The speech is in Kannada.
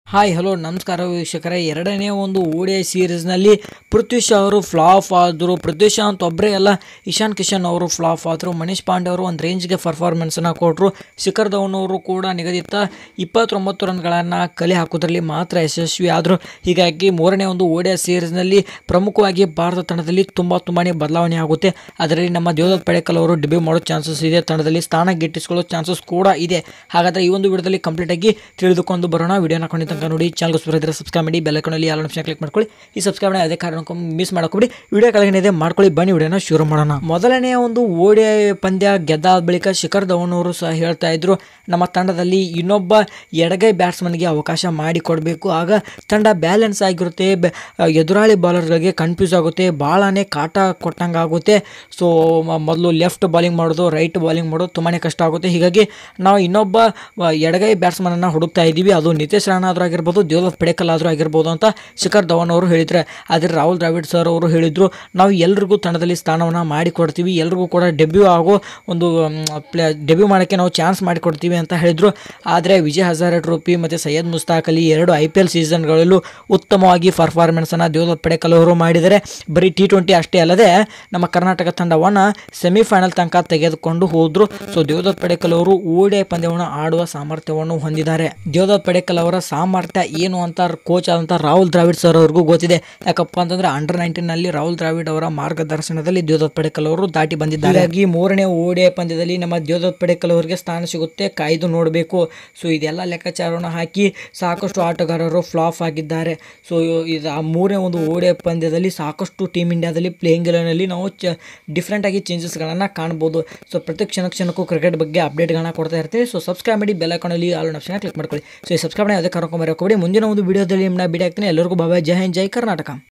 ಹಾಯ್ ಹಲೋ ನಮಸ್ಕಾರ ವೀಕ್ಷಕರೇ ಎರಡನೇ ಒಂದು ಓಡಿ ಸೀರೀಸ್ನಲ್ಲಿ ಪೃಥ್ವಿ ಶಾ ಅವರು ಫ್ಲಾಪ್ ಆದರು ಪೃಥ್ವಿ ಶಾ ಅಂತ ಒಬ್ಬರೇ ಅಲ್ಲ ಇಶಾನ್ ಕಿಶನ್ ಅವರು ಫ್ಲಾಪ್ ಆದರು ಮನೀಶ್ ಪಾಂಡೆ ಅವರು ಒಂದು ರೇಂಜ್ಗೆ ಪರ್ಫಾರ್ಮೆನ್ಸನ್ನು ಕೊಟ್ಟರು ಶಿಖರ್ ಧವನ್ ಅವರು ಕೂಡ ನಿಗದಿತ ಇಪ್ಪತ್ತೊಂಬತ್ತು ರನ್ಗಳನ್ನು ಕಲೆ ಹಾಕೋದ್ರಲ್ಲಿ ಮಾತ್ರ ಯಶಸ್ವಿ ಆದರು ಹೀಗಾಗಿ ಮೂರನೇ ಒಂದು ಓಡಿ ಸೀರೀಸ್ನಲ್ಲಿ ಪ್ರಮುಖವಾಗಿ ಭಾರತ ತಂಡದಲ್ಲಿ ತುಂಬ ತುಂಬಾ ಬದಲಾವಣೆ ಆಗುತ್ತೆ ಅದರಲ್ಲಿ ನಮ್ಮ ದೇವದತ್ ಪಡೇಕಲ್ ಅವರು ಡೆಬ್ಯೂ ಮಾಡೋ ಚಾನ್ಸಸ್ ಇದೆ ತಂಡದಲ್ಲಿ ಸ್ಥಾನ ಗಿಟ್ಟಿಸ್ಕೊಳ್ಳೋ ಚಾನ್ಸಸ್ ಕೂಡ ಇದೆ ಹಾಗಾದರೆ ಈ ಒಂದು ವಿಡಿಯೋದಲ್ಲಿ ಕಂಪ್ಲೀಟ್ ಆಗಿ ತಿಳಿದುಕೊಂಡು ಬರೋಣ ವಿಡಿಯೋನ ಕೊಂಡಿದ್ದ ತನಕ ನೋಡಿ ಚಾನಲ್ ಸುರಿದ್ರೆ ಸಬ್ಸ್ಕ್ರೈಬ್ ಮಾಡಿ ಬೆಲ್ಲೈಕನಲ್ಲಿ ಆಲ್ ಆಪ್ಷನ್ ಕ್ಲಿಕ್ ಮಾಡ್ಕೊಳ್ಳಿ ಈ ಸಬ್ಸ್ಕ್ರೈಬ್ ಅದೇ ಕಾರಣಕ್ಕೂ ಮಿಸ್ ಮಾಡ್ಕೊಬಿಡಿ ವಿಡಿಯೋ ಕೆಳಗಡೆ ಮಾಡ್ಕೊಳ್ಳಿ ಬನ್ನಿ ವಿಡಿಯೋನ ಶುರು ಮಾಡೋಣ ಮೊದಲನೆಯ ಒಂದು ಓಡಿ ಪಂದ್ಯ ಗೆದ್ದಾದ ಬಳಿಕ ಶಿಖರ್ ಧವನ್ ಅವರು ಸಹ ಹೇಳ್ತಾ ಇದ್ರು ನಮ್ಮ ತಂಡದಲ್ಲಿ ಇನ್ನೊಬ್ಬ ಎಡಗೈ ಬ್ಯಾಟ್ಸ್ಮನ್ಗೆ ಅವಕಾಶ ಮಾಡಿಕೊಡಬೇಕು ಆಗ ತಂಡ ಬ್ಯಾಲೆನ್ಸ್ ಆಗಿರುತ್ತೆ ಬೆ- ಎದುರಾಳಿ ಬಾಲರ್ಗಳಿಗೆ ಕನ್ಫ್ಯೂಸ್ ಆಗುತ್ತೆ ಭಾಳನೇ ಕಾಟ ಕೊಟ್ಟಂಗೆ ಆಗುತ್ತೆ ಸೊ ಮೊದಲು ಲೆಫ್ಟ್ ಬಾಲಿಂಗ್ ಮಾಡೋದು ರೈಟ್ ಬಾಲಿಂಗ್ ಮಾಡೋದು ತುಂಬಾ ಕಷ್ಟ ಆಗುತ್ತೆ ಹೀಗಾಗಿ ನಾವು ಇನ್ನೊಬ್ಬ ಆ, ಎಡಗೈ ಬ್ಯಾಟ್ಸ್ಮನನ್ನು ಹುಡುಕ್ತಾ ಇದ್ದೀವಿ ಅದು ನಿತೇಶ್ ರಾಣಾ ಆದರೂ ಆಗಿರ್ಬೋದು ದೇವದತ್ ಪಡೇಕಲ್ ಆದರೂ ಆಗಿರ್ಬೋದು ಅಂತ ಶಿಖರ್ ಧವನ್ ಅವರು ಹೇಳಿದ್ರೆ ಆದರೆ ರಾಹುಲ್ ದ್ರಾವಿಡ್ ಸರ್ ಅವರು ಹೇಳಿದರು ನಾವು ಎಲ್ರಿಗೂ ತಂಡದಲ್ಲಿ ಸ್ಥಾನವನ್ನು ಮಾಡಿಕೊಡ್ತೀವಿ ಎಲ್ರಿಗೂ ಕೂಡ ಡೆಬ್ಯೂ ಆಗೋ ಒಂದು ಪ್ಲೇ ಡೆಬ್ಯೂ ಮಾಡೋಕ್ಕೆ ನಾವು ಚಾನ್ಸ್ ಮಾಡಿಕೊಡ್ತೀವಿ ಅಂತ ಹೇಳಿದರು ಆದರೆ ವಿಜಯ್ ಹಜಾರೆ ಟ್ರೋಫಿ ಮತ್ತು ಸೈಯದ್ ಮುಸ್ತಾಕ್ ಅಲಿ ಎರಡು ಐ ಪಿ ಎಲ್ ಸೀಸನ್ಗಳಲ್ಲೂ ಉತ್ತಮವಾಗಿ ಪರ್ಫಾರ್ಮೆನ್ಸನ್ನು ದೇವದತ್ ಪಡೇಕಲ್ ಅವರು ಮಾಡಿದ್ದಾರೆ ಬರೀ ಟಿ ಟ್ವೆಂಟಿ ಅಷ್ಟೇ ಅಲ್ಲದೆ ನಮ್ಮ ಕರ್ನಾಟಕ ತಂಡವನ್ನು ಸೆಮಿಫೈನಲ್ ತನಕ ತೆಗೆದುಕೊಂಡು ಹೋದ್ರು ಸೊ ದೇವದತ್ ಪಡೇಕಲ್ ಅವರು ಓಡೆ ಪಂದ್ಯವನ್ನು ಆಡುವ ಸಾಮರ್ಥ್ಯವನ್ನು ಹೊಂದಿದ್ದಾರೆ ದೇವದತ್ ಪಡೇಕಲ್ ಅವರ ಸಾಮರ್ಥ್ಯ ಏನು ಅಂತ ಕೋಚ್ ಆದಂಥ ರಾಹುಲ್ ದ್ರಾವಿಡ್ ಸರ್ ಅವ್ರಿಗೂ ಗೊತ್ತಿದೆ ಯಾಕಪ್ಪ ಅಂತಂದ್ರೆ ಅಂಡರ್ ನೈನ್ಟೀನ್ ನಲ್ಲಿ ರಾಹುಲ್ ದ್ರಾವಿಡ್ ಅವರ ಮಾರ್ಗದರ್ಶನದಲ್ಲಿ ದೇವದತ್ ಪಡೇಕಲ್ ಅವರು ದಾಟಿ ಬಂದಿದ್ದಾರೆ ಹಾಗಾಗಿ ಮೂರನೇ ಓಡೆ ಪಂದ್ಯದಲ್ಲಿ ನಮ್ಮ ದೇವದತ್ ಪಡೇಕಲ್ ಅವರಿಗೆ ಸ್ಥಾನ ಸಿಗುತ್ತೆ ಕಾಯ್ದು ನೋಡಬೇಕು ಸೊ ಇದೆಲ್ಲ ಲೆಕ್ಕಾಚಾರವನ್ನು ಹಾಕಿ ಸಾಕಷ್ಟು ಆಟಗಾರರು ಫ್ಲಾಪ್ ಆಗಿದ್ದಾರೆ ಸೊ ಇದು ಆ ಮೂರನೇ ಒಂದು ಓಡೆ ಪಂದ್ಯದಲ್ಲಿ ಸಾಕಷ್ಟು ಟೀಮ್ ಇಂಡಿಯಾದಲ್ಲಿ ಪ್ಲೇಯಿಂಗ್ ನಲ್ಲಿ ನಾವು ಚ ಡಿಫ್ರೆಂಟ್ ಆಗಿ ಚೇಂಜಸ್ಗಳನ್ನು ಕಾಣ್ಬೋದು ಸೊ ಪ್ರತಿ ಕ್ಷಣ ಕ್ಷಣಕ್ಕೂ ಕ್ರಿಕೆಟ್ ಬಗ್ಗೆ ಅಪ್ಡೇಟ್ಗಳನ್ನ ಕೊಡ್ತಾ ಇರ್ತೀವಿ ಸೊ ಸಬ್ಸ್ಕ್ರೈಬ್ ಮಾಡಿ ಬೆಲ್ ಐಕಾನಲ್ಲಿ ಆಲ್ ಆಪ್ಷನ್ ಕ್ಲಿಕ್ ಮಾಡ್ಕೊಳ್ಳಿ ಸೊ ಈ ಸಬ್ಸ್ಕ್ರೈಬ್ ಯಾವುದೇ ಕರ್ಕೊಂಬರಕೋಬೇಡಿ ಮುಂದಿನ ಒಂದು ವಿಡಿಯೋದಲ್ಲಿ ನಿಮ್ಮನ್ನ ಬಿಡಿ ಆಗ್ತೀನಿ ಎಲ್ಲರಿಗೂ ಬಾಬಾ ಜೈ ಹಿಂದ್ ಜೈ ಕರ್ನಾಟಕ